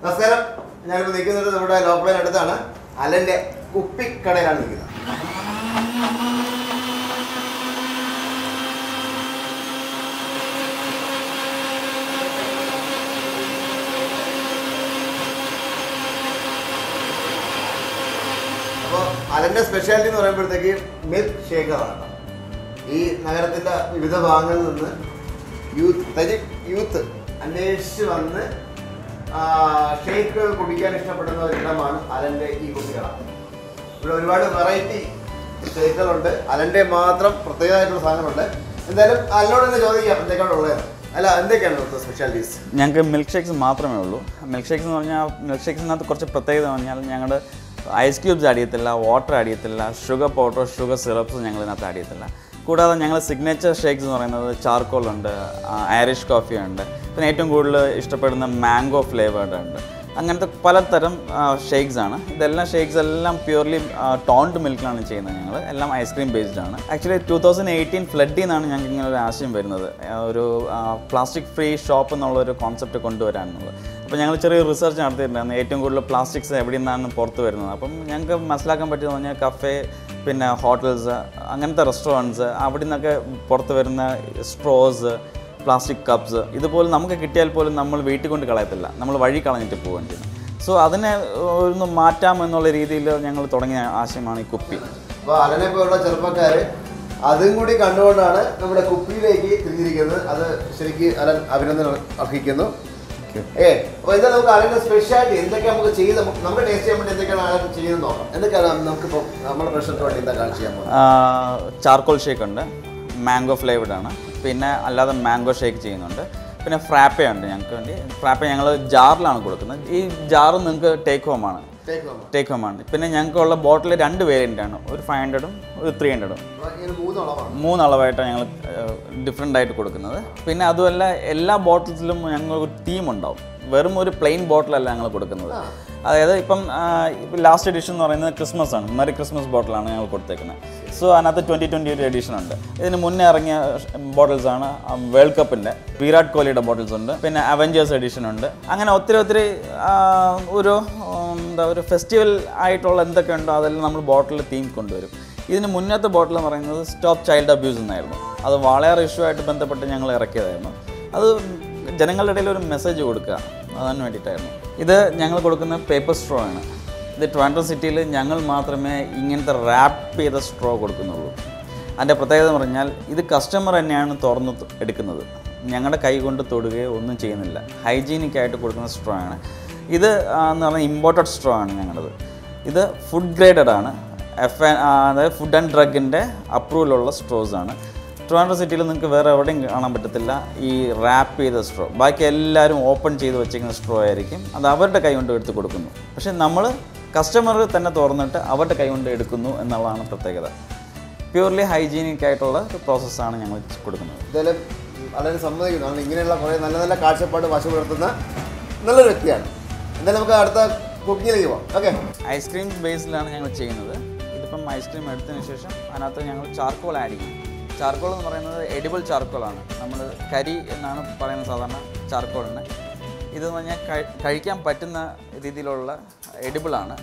നമസ്കാരം ഞാനിപ്പോൾ നിൽക്കുന്നത് നമ്മുടെ ലോക്കലിന് അടുത്താണ് അലന്റെ കുപ്പിക്കടയിലാണ് നിൽക്കുന്നത് അപ്പോൾ അലന്റെ സ്പെഷ്യാലിറ്റി എന്ന് പറയുമ്പോഴത്തേക്ക് മിൽക്ക് ഷേക്കറാണ് ഈ നഗരത്തിന്റെ വിവിധ ഭാഗങ്ങളിൽ നിന്ന് യൂത്ത് തനി യൂത്ത് അന്വേഷിച്ച് വന്ന് ഷേക്ക് കുടിക്കാൻ ഇഷ്ടപ്പെടുന്ന ഒരിടമാണ് അലന്റെ ഈ കുട്ടികള ഇവിടെ ഒരുപാട് വെറൈറ്റി ഷേക്കുകളുണ്ട് അലന്റെ മാത്രം പ്രത്യേകമായിട്ടുള്ള സാധനമുണ്ട് എന്തായാലും അലിനോട് തന്നെ ചോദിക്കാം എന്തൊക്കെയാണ് ഉള്ളത് അല്ല എന്തൊക്കെയാണ് ഇവിടുത്തെ സ്പെഷ്യാലിറ്റീസ് ഞങ്ങൾക്ക് മിൽക്ക് ഷേക്സ് മാത്രമേ ഉള്ളൂ മിൽക്ക് ഷേക്സ് എന്ന് പറഞ്ഞാൽ മിൽക്ക് ഷേക്സിനകത്ത് കുറച്ച് പ്രത്യേകത എന്ന് പറഞ്ഞാൽ ഞങ്ങൾ ഐസ് ക്യൂബ്സ് ആഡ് ചെയ്യത്തില്ല വാട്ടർ ആഡ് ചെയ്യത്തില്ല ഷുഗർ പൗഡർ ഷുഗർ സിറപ്സ് ഞങ്ങൾ ഇതിനകത്ത് ആഡ് ചെയ്യത്തില്ല കൂടാതെ ഞങ്ങൾ സിഗ്നേച്ചർ ഷേക്സ് എന്ന് പറയുന്നത് ചാർക്കോൾ ഉണ്ട് ഐറിഷ് കോഫി ഉണ്ട് പിന്നെ ഏറ്റവും കൂടുതൽ ഇഷ്ടപ്പെടുന്ന മാംഗോ ഫ്ലേവേർഡ് ഉണ്ട് അങ്ങനത്തെ പലതരം ഷേക്സ് ആണ് ഇതെല്ലാം ഷേക്സ് എല്ലാം പ്യൂർലി ടോണ്ട് മിൽക്കിലാണ് ചെയ്യുന്നത് ഞങ്ങൾ എല്ലാം ഐസ്ക്രീം ബേസ്ഡ് ആണ് ആക്ച്വലി ടൂ തൗസൻഡ് എയ്റ്റീൻ ഫ്ലഡിൽ നിന്നാണ് ഞങ്ങൾക്ക് ഇങ്ങനെ ഒരു ആശയം വരുന്നത് ആ, ഒരു പ്ലാസ്റ്റിക് ഫ്രീ ഷോപ്പ് എന്നുള്ള ഒരു കോൺസെപ്റ്റ് കൊണ്ടുവരാനുള്ളത് അപ്പോൾ ഞങ്ങൾ ചെറിയ റിസർച്ച് നടത്തിയിട്ടുണ്ടായിരുന്നു ഏറ്റവും കൂടുതൽ പ്ലാസ്റ്റിക്സ് എവിടെ നിന്നാണ് പുറത്ത് വരുന്നത് അപ്പം ഞങ്ങൾക്ക് മനസ്സിലാക്കാൻ പറ്റിയെന്ന് പറഞ്ഞാൽ കഫേ പിന്നെ ഹോട്ടൽസ് അങ്ങനത്തെ റെസ്റ്റോറൻറ്റ്സ് അവിടെ നിന്നൊക്കെ പുറത്ത് വരുന്ന സ്ട്രോസ് പ്ലാസ്റ്റിക് കപ്സ് ഇതുപോലെ നമുക്ക് കിട്ടിയാൽ പോലും നമ്മൾ വീട്ടിൽ കൊണ്ട് കളയത്തില്ല നമ്മൾ വഴി കളഞ്ഞിട്ട് പോവുകയും ചെയ്യും സോ അതിനെ ഒന്ന് മാറ്റാം എന്നുള്ള രീതിയിൽ ഞങ്ങൾ തുടങ്ങിയ ആശയമാണ് ഈ കുപ്പി അപ്പോൾ അലനെ പോലുള്ള ചെറുപ്പക്കാര് അതും കൂടി കണ്ടുകൊണ്ടാണ് നമ്മുടെ കുപ്പിയിലേക്ക് തിരിഞ്ഞിരിക്കുന്നത് അത് ശരിക്ക് അലൻ അഭിനന്ദനം അർഹിക്കുന്നു ഏ അപ്പൊ എന്താ നമുക്ക് അലന്റെ സ്പെഷ്യാലിറ്റി എന്തൊക്കെ നമുക്ക് ചെയ്ത് നമുക്ക് നമുക്ക് ടേസ്റ്റ് ചെയ്യാൻ വേണ്ടി എന്തൊക്കെയാണ് അലൻ ചെയ്യുന്നത് നോക്കാം എന്തൊക്കെയാണ് നമുക്കിപ്പോൾ നമ്മുടെ പ്രശ്നത്തിന് വേണ്ടി എന്താ കാണിച്ച് ചെയ്യാൻ പോകുന്നത് ചാർക്കോൾ ഷേക്ക് ഉണ്ട് മാംഗോ ഫ്ലേവർഡ് ആണ് പിന്നെ അല്ലാതെ മാംഗോ ഷേക്ക് ചെയ്യുന്നുണ്ട് പിന്നെ ഫ്രാപ്പ ഉണ്ട് ഞങ്ങൾക്ക് വേണ്ടി ഫ്രാപ്പ ഞങ്ങൾ ജാറിലാണ് കൊടുക്കുന്നത് ഈ ജാറ് നിങ്ങൾക്ക് ടേക്ക് ഹോം ആണ് ടേക്ക് നോക്കാം ടേക്ക് ഹോം ആണ് പിന്നെ ഞങ്ങൾക്കുള്ള ബോട്ടിൽ രണ്ട് വേരിയൻ്റ് ആണ് ഒരു ഫൈവ് ഹൺഡ്രഡും ഒരു ത്രീ ഹൺഡ്രഡും അപ്പൊ ഇങ്ങനെ മൂന്ന് അളവാണ് മൂന്ന് അളവായിട്ടാണ് ഞങ്ങൾ ഡിഫറെൻ്റ് ആയിട്ട് കൊടുക്കുന്നത് പിന്നെ അതുമല്ല എല്ലാ ബോട്ടിൽസിലും ഞങ്ങൾ ഒരു തീം ഉണ്ടാവും വെറും ഒരു പ്ലെയിൻ ബോട്ടിലല്ല ഞങ്ങൾ കൊടുക്കുന്നത് അതായത് ഇപ്പം ലാസ്റ്റ് എഡിഷൻ എന്ന് പറയുന്നത് ക്രിസ്മസ് ആണ് മെറി ക്രിസ്മസ് ബോട്ടിലാണ് ഞങ്ങൾ കൊടുത്തേക്കുന്നത് സോ അതിനകത്ത് ട്വൻറ്റി ട്വൻറ്റി ഒരു എഡിഷൻ ഉണ്ട് ഇതിന് മുന്നേ ഇറങ്ങിയ ബോട്ടിൽസ് ആണ് വേൾഡ് കപ്പിൻ്റെ വിരാട് കോഹ്ലിയുടെ ബോട്ടിൽസ് ഉണ്ട് പിന്നെ അവഞ്ചേഴ്സ് എഡിഷൻ ഉണ്ട് അങ്ങനെ ഒത്തിരി ഒത്തിരി ആ, ഒരു ഉം, എന്താ ഒരു ഫെസ്റ്റിവൽ ആയിട്ടുള്ള എന്തൊക്കെ ഉണ്ടോ അതെല്ലാം നമ്മൾ ബോട്ടിൽ തീം കൊണ്ടുവരും ഇതിന് മുന്നത്തെ ബോട്ടിൽ എന്ന് പറയുന്നത് സ്റ്റോപ്പ് ചൈൽഡ് അബ്യൂസ് എന്നായിരുന്നു അത് വളരെ ഇഷ്യൂ ആയിട്ട് ബന്ധപ്പെട്ട് ഞങ്ങൾ ഇറക്കിയതായിരുന്നു അത് ജനങ്ങളുടെ ഇടയിൽ ഒരു മെസ്സേജ് കൊടുക്കുക അതിന് വേണ്ടിയിട്ടായിരുന്നു ഇത് ഞങ്ങൾ കൊടുക്കുന്ന പേപ്പർ സ്ട്രോ ആണ് ഇത് ട്രിവാൻഡ്രം സിറ്റിയിൽ ഞങ്ങൾ മാത്രമേ ഇങ്ങനത്തെ റാപ്പ് ചെയ്ത സ്ട്രോ കൊടുക്കുന്നുള്ളൂ അതിൻ്റെ പ്രത്യേകത എന്ന് പറഞ്ഞാൽ ഇത് കസ്റ്റമർ തന്നെയാണ് തുറന്ന് ത- എടുക്കുന്നത് ഞങ്ങളുടെ കൈ കൊണ്ട് തൊടുകയോ ഒന്നും ചെയ്യുന്നില്ല ഹൈജീനിക് ആയിട്ട് കൊടുക്കുന്ന സ്ട്രോ ആണ് ഇത് ആ, എന്ന് പറഞ്ഞാൽ ഇമ്പോർട്ടഡ് സ്ട്രോ ആണ് ഞങ്ങളത് ഇത് ഫുഡ് ഗ്രേഡഡ് ആണ് എഫ് അതായത് ഫുഡ് ആൻഡ് ഡ്രഗിൻ്റെ അപ്രൂവലുള്ള സ്ട്രോസ് ആണ് ട്രിവാൻഡ്രം സിറ്റിയിൽ നിങ്ങൾക്ക് വേറെ എവിടെയും കാണാൻ പറ്റത്തില്ല ഈ റാപ്പ് ചെയ്ത സ്ട്രോ ബാക്കി എല്ലാവരും ഓപ്പൺ ചെയ്ത് വെച്ചിരിക്കുന്ന സ്ട്രോ ആയിരിക്കും അത് അവരുടെ കൈ കൊണ്ട് എടുത്ത് കൊടുക്കുന്നു പക്ഷേ നമ്മൾ കസ്റ്റമർ തന്നെ തുറന്നിട്ട് അവരുടെ കൈ കൊണ്ട് എടുക്കുന്നു എന്നുള്ളതാണ് പ്രത്യേകത പ്യൂർലി ഹൈജീനിക് ആയിട്ടുള്ള ഒരു പ്രോസസ്സാണ് ഞങ്ങൾ കൊടുക്കുന്നത് എന്തായാലും അലന് സമ്മതിക്കുന്നു കാരണം ഇങ്ങനെയുള്ള കുറേ നല്ല നല്ല കാഴ്ചപ്പാട് വശം പുലർത്തുന്ന നല്ലൊരു വ്യക്തിയാണ് എന്തായാലും നമുക്ക് അടുത്ത കുക്കിങ്ങിലേക്ക് പോവാം ഓക്കെ ഐസ്ക്രീം ബേസിലാണ് ഞങ്ങൾ ചെയ്യുന്നത് ഇതിപ്പം ഐസ്ക്രീം എടുത്തതിന് ശേഷം അതിനകത്ത് ഞങ്ങൾ ചാർക്കോൾ ആഡ് ചെയ്യും ചാർക്കോൾ എന്ന് പറയുന്നത് എഡിബിൾ ചാർക്കോളാണ് നമ്മൾ കരി എന്നാണ് പറയുന്നത് സാധാരണ ചാർക്കോളിന് ഇതെന്ന് പറഞ്ഞാൽ കഴി- കഴിക്കാൻ പറ്റുന്ന രീതിയിലുള്ള എഡിബിളാണ്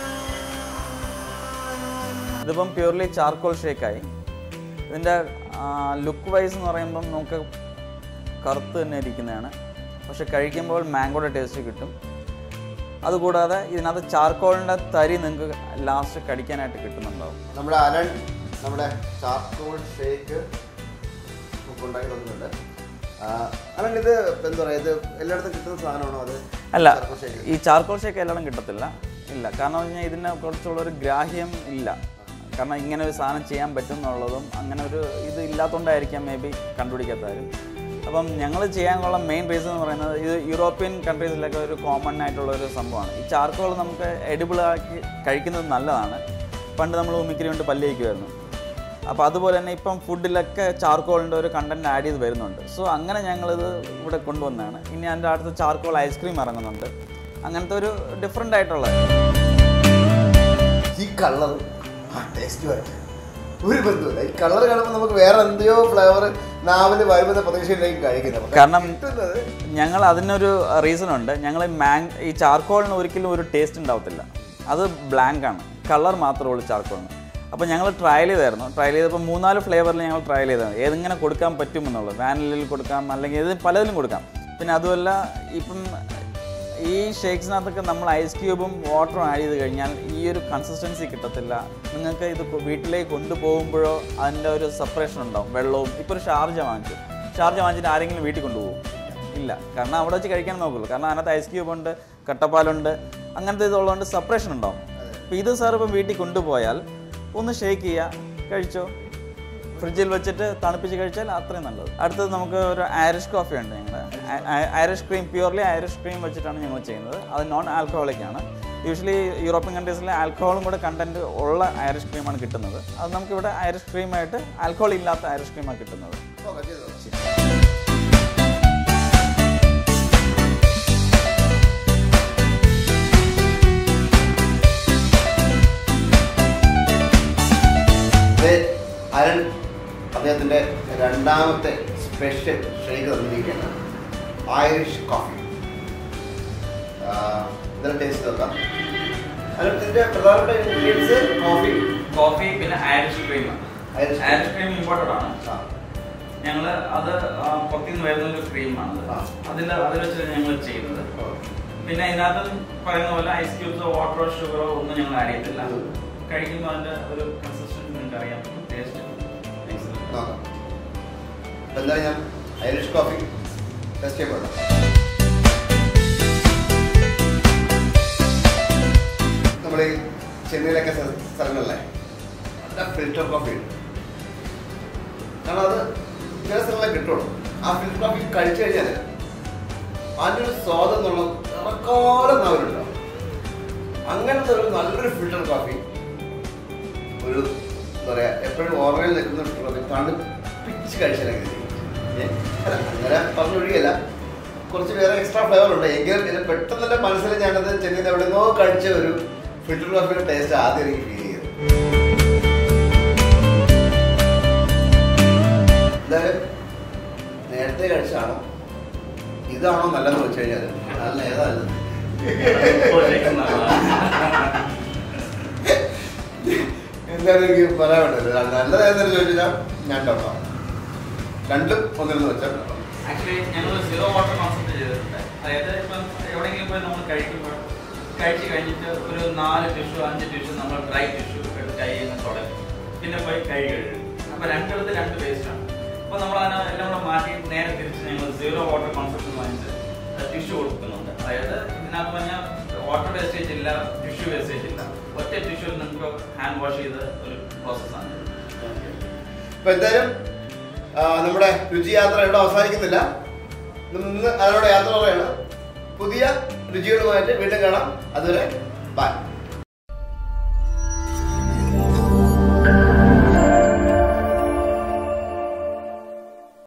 ഇതിപ്പം പ്യൂർലി ചാർക്കോൾ ഷേക്കായി ഇതിൻ്റെ ലുക്ക് വൈസ് എന്ന് പറയുമ്പം നമുക്ക് കറുത്ത് തന്നെ ഇരിക്കുന്നതാണ് പക്ഷെ കഴിക്കുമ്പോൾ മാംഗോയുടെ ടേസ്റ്റ് കിട്ടും അതുകൂടാതെ ഇതിനകത്ത് ചാർക്കോളിൻ്റെ തരി നിങ്ങൾക്ക് ലാസ്റ്റ് കടിക്കാനായിട്ട് കിട്ടുന്നുണ്ടാവും നമ്മുടെ അലൻ നമ്മുടെ ചാർക്കോൾ ഷേക്ക് ഉണ്ടാക്കി തന്നിട്ടുണ്ട് ആ, അലൻ ഇത് എന്താ പറയുക ഇത് എല്ലായിടത്തും കിട്ടുന്ന സാധനമാണോ അത് അല്ല ചാർക്കോൾ ഷേക്ക് ഈ ചാർക്കോൾ ഷേക്ക് എല്ലായിടും കിട്ടത്തില്ല ഇല്ല കാരണം എന്ന് പറഞ്ഞാൽ ഇതിന് കുറച്ചുള്ള ഒരു ഗ്രാഹ്യം ഇല്ല കാരണം ഇങ്ങനെ ഒരു സാധനം ചെയ്യാൻ പറ്റും എന്നുള്ളതും അങ്ങനെ ഒരു ഇത് ഇല്ലാത്തതുകൊണ്ടായിരിക്കാം മേ ബി കണ്ടുപിടിക്കാത്തവരും അപ്പം ഞങ്ങൾ ചെയ്യാനുള്ള മെയിൻ റീസൺ എന്ന് പറയുന്നത് ഇത് യൂറോപ്യൻ കൺട്രീസിലൊക്കെ ഒരു കോമൺ ആയിട്ടുള്ള ഒരു സംഭവമാണ് ഈ ചാർക്കോൾ നമുക്ക് edible ആക്കി കഴിക്കുന്നത് നല്ലതാണ് പണ്ട് നമ്മൾ ഉമിക്കിരി കൊണ്ട് പല്ല് വയ്ക്കുമായിരുന്നു അപ്പോൾ അതുപോലെ തന്നെ ഇപ്പം ഫുഡിലൊക്കെ ചാർക്കോളിൻ്റെ ഒരു കണ്ടന്റ് ആഡ് ചെയ്ത് വരുന്നുണ്ട് സോ അങ്ങനെ ഞങ്ങളിത് ഇവിടെ കൊണ്ടുവന്നതാണ് ഇനി അതിൻ്റെ അടുത്ത് ചാർക്കോൾ ഐസ്ക്രീം ഇറങ്ങുന്നുണ്ട് അങ്ങനത്തെ ഒരു ഡിഫറെൻ്റ് ആയിട്ടുള്ള ഈ കളർ ആ ടേസ്റ്റുമായിട്ട് ഒരു ബന്ധമില്ല ഈ കളർ കാണുമ്പോൾ നമുക്ക് വേറെ എന്തെയോ ഫ്ലേവർ നാവിന് വരുമെന്ന പ്രതീക്ഷയിലേക്ക് കഴിക്കുന്നത് പക്ഷേ കാരണം കിട്ടുന്നത് ഞങ്ങൾ അതിനൊരു റീസൺ ഉണ്ട് ഞങ്ങൾ മാങ് ഈ ചാർക്കോളിന് ഒരിക്കലും ഒരു ടേസ്റ്റ് ഉണ്ടാവത്തില്ല അത് ബ്ലാങ്ക് ആണ് കളർ മാത്രമേ ഉള്ളൂ ചാർക്കോളിന് അപ്പോൾ ഞങ്ങൾ ട്രയൽ ചെയ്തായിരുന്നു ട്രയൽ ചെയ്തപ്പോൾ മൂന്നാല് ഫ്ലേവറിൽ ഞങ്ങൾ ട്രയൽ ചെയ്തതാണ് ഏതെങ്ങനെ കൊടുക്കാൻ പറ്റുമെന്നുള്ളത് വാനിലയിൽ കൊടുക്കാം അല്ലെങ്കിൽ ഏത് പലതിലും കൊടുക്കാം പിന്നെ അതുമല്ല ഇപ്പം ഈ ഷേക്സിനകത്തൊക്കെ നമ്മൾ ഐസ് ക്യൂബും വാട്ടറും ആഡ് ചെയ്ത് കഴിഞ്ഞാൽ ഈ ഒരു കൺസിസ്റ്റൻസി കിട്ടത്തില്ല നിങ്ങൾക്ക് ഇത് കൊ- വീട്ടിലേക്ക് കൊണ്ടുപോകുമ്പോഴോ അതിൻ്റെ ഒരു സെപ്പറേഷൻ ഉണ്ടാവും വെള്ളവും ഇപ്പോൾ ഒരു ഷാർജ വാങ്ങിച്ചു ഷാർജ വാങ്ങിച്ചിട്ട് ആരെങ്കിലും വീട്ടിൽ കൊണ്ടുപോകും ഇല്ല കാരണം അവിടെ വെച്ച് കഴിക്കാൻ നോക്കുള്ളൂ കാരണം അതിനകത്ത് ഐസ് ക്യൂബ് ഉണ്ട് കട്ടപ്പാലുണ്ട് അങ്ങനത്തെ ഇതുള്ളതുകൊണ്ട് സെപ്പറേഷൻ ഉണ്ടാവും അപ്പോൾ ഇത് സാർ ഇപ്പം വീട്ടിൽ കൊണ്ടുപോയാൽ ഒന്ന് ഷേക്ക് ചെയ്യുക കഴിച്ചോ ഫ്രിഡ്ജിൽ വെച്ചിട്ട് തണുപ്പിച്ച് കഴിച്ചാൽ അത്രയും നല്ലത് അടുത്തത് നമുക്ക് ഒരു ഐറിഷ് കോഫി ഉണ്ട് ഞങ്ങളുടെ Irish cream purely Irish cream വെച്ചിട്ടാണ് ഞങ്ങൾ ചെയ്യുന്നത് അത് നോൺ ആൽക്കഹോളിക് ആണ് യൂഷ്വലി യൂറോപ്യൻ കൺട്രീസിൽ ആൽക്കഹോളും കൂടെ കണ്ടന്റ് ഉള്ള ഐറിഷ് ക്രീമാണ് കിട്ടുന്നത് അത് നമുക്കിവിടെ ഐറിഷ് ക്രീമായിട്ട് ആൽക്കഹോൾ ഇല്ലാത്ത ഐറിഷ് ക്രീമാണ് കിട്ടുന്നത് നോക്കാം, ചെയ്ത് നോക്കാം. ഇത് അരുൺ അദ്ദേഹത്തിന്റെ രണ്ടാമത്തെ സ്പെഷ്യൽ ഷേക്ക് തന്നിരിക്കുകയാണ് ഐറിഷ് കോഫി ഇതിന്റെ ടേസ്റ്റ് നോക്കാം അരുൺ ഇതിന്റെ പ്രധാനപ്പെട്ട ഇൻഗ്രീഡിയൻസ് കോഫി കോഫി പിന്നെ Irish cream Irish cream. Irish cream imported ആണ് ആ ഞങ്ങൾ അത് പുറത്തു നിന്ന് വരുന്ന ഒരു ക്രീമാണ് ആ. അതിൽ അതിൽ വെച്ചാണ് ഞങ്ങൾ ചെയ്യുന്നത് പിന്നെ ഇതിനകത്ത് പറയുന്ന പോലെ ഐസ് ക്യൂബ്സോ വാട്ടറോ ഷുഗറോ ഒന്നും ഞങ്ങൾ ആഡ് ചെയ്തില്ല ഉം. കഴിക്കുമ്പോൾ അതിന്റെ ഒരു കൺസിസ്റ്റൻസി നിങ്ങൾക്ക് അറിയാൻ പറ്റും ടേസ്റ്റ് നോക്കാം അപ്പൊ എന്തായാലും ഞാൻ ഐറിഷ് കോഫി ടെസ്റ്റ് ചെയ്യപ്പെടാം നമ്മൾ ഈ ചെന്നൈയിലൊക്കെ സ്ഥ- സ്ഥലങ്ങളിലെ നല്ല ഫിൽറ്റർ കോഫി ഉണ്ട് കാരണം അത് ചില സ്ഥലങ്ങളിൽ കിട്ടുള്ളൂ ആ ഫിൽറ്റർ കോഫി കഴിച്ചു കഴിഞ്ഞാൽ അതിൻ്റെ ഒരു സ്വാദം എന്നുള്ള ഇറക്കാലം നാവിലുണ്ടാവും അങ്ങനത്തെ ഒരു നല്ലൊരു ഫിൽറ്റർ കോഫി ഒരു എന്താ പറയാ എപ്പോഴും ഓർമ്മയിൽ നിൽക്കുന്ന ഒരു ഫിൽറ്റർ കോഫി തണുപ്പിച്ച് കഴിച്ചാലെങ്കിൽ അല്ല അങ്ങനെ പറഞ്ഞൊഴിയല്ല കുറച്ച് വേറെ എക്സ്ട്രാ ഫ്ലേവർ ഉണ്ട് എങ്കിലും ഇത് പെട്ടെന്ന് എൻ്റെ മനസ്സിൽ ഞാനത് ചെന്നൈയിൽ എവിടെന്നോ കഴിച്ച ഒരു ഫിൽറ്റർ കോഫിയുടെ ടേസ്റ്റ് ആദ്യം എനിക്ക് ഫീൽ ചെയ്തു എന്തായാലും നേരത്തെ കഴിച്ചാണോ ഇതാണോ നല്ലതെന്ന് വെച്ച് കഴിഞ്ഞാൽ നല്ല ഏതാ നല്ലത് എന്തായാലും എനിക്ക് പറയാൻ പറ്റില്ല നല്ലത് ഏതെന്ന് ചോദിച്ചാൽ ഞാൻ ഡോക്ടർ രണ്ടും ഒന്നിരുന്ന് വെച്ചാൽ ആക്ച്വലി ഞങ്ങൾ സീറോ വാട്ടർ കോൺസെപ്റ്റ് ചെയ്തിട്ടുണ്ട് അതായത് ഇപ്പം എവിടെയെങ്കിലും പോയി നമ്മൾ കഴിക്കുമ്പോൾ കഴിച്ച് കഴിഞ്ഞിട്ട് ഒരു നാല് ടിഷ്യൂ അഞ്ച് ടിഷ്യൂ നമ്മൾ ഡ്രൈ ടിഷ്യൂ എടുത്ത് കൈ ചെയ്യുന്ന തുടങ്ങി പിന്നെ പോയി കൈ കഴുകും അപ്പോൾ രണ്ടിടത്ത് രണ്ട് വേസ്റ്റാണ് അപ്പോൾ നമ്മൾ അതിനെ എല്ലാം കൂടെ മാറ്റി നേരെ തിരിച്ച് ഞങ്ങൾ സീറോ വാട്ടർ കോൺസെപ്റ്റ് വാങ്ങിച്ച് ടിഷ്യൂ കൊടുക്കുന്നുണ്ട് അതായത് ഇതിനകത്ത് പറഞ്ഞാൽ വാട്ടർ വേസ്റ്റേജ് ഇല്ല ടിഷ്യൂ വേസ്റ്റേജ് ഇല്ല ഒറ്റ ടിഷ്യൂ നമുക്ക് ഹാൻഡ് വാഷ് ചെയ്ത് ഒരു പ്രോസസ്സാണ് അപ്പൊ എന്തായാലും ആ, നമ്മുടെ രുചിയാത്ര ഇവിടെ അവസാനിക്കുന്നില്ല ഇന്ന് അതിനോട് യാത്ര പറയാണ് പുതിയ രുചികളുമായിട്ട് വീണ്ടും കാണാം അതുവരെ ബൈ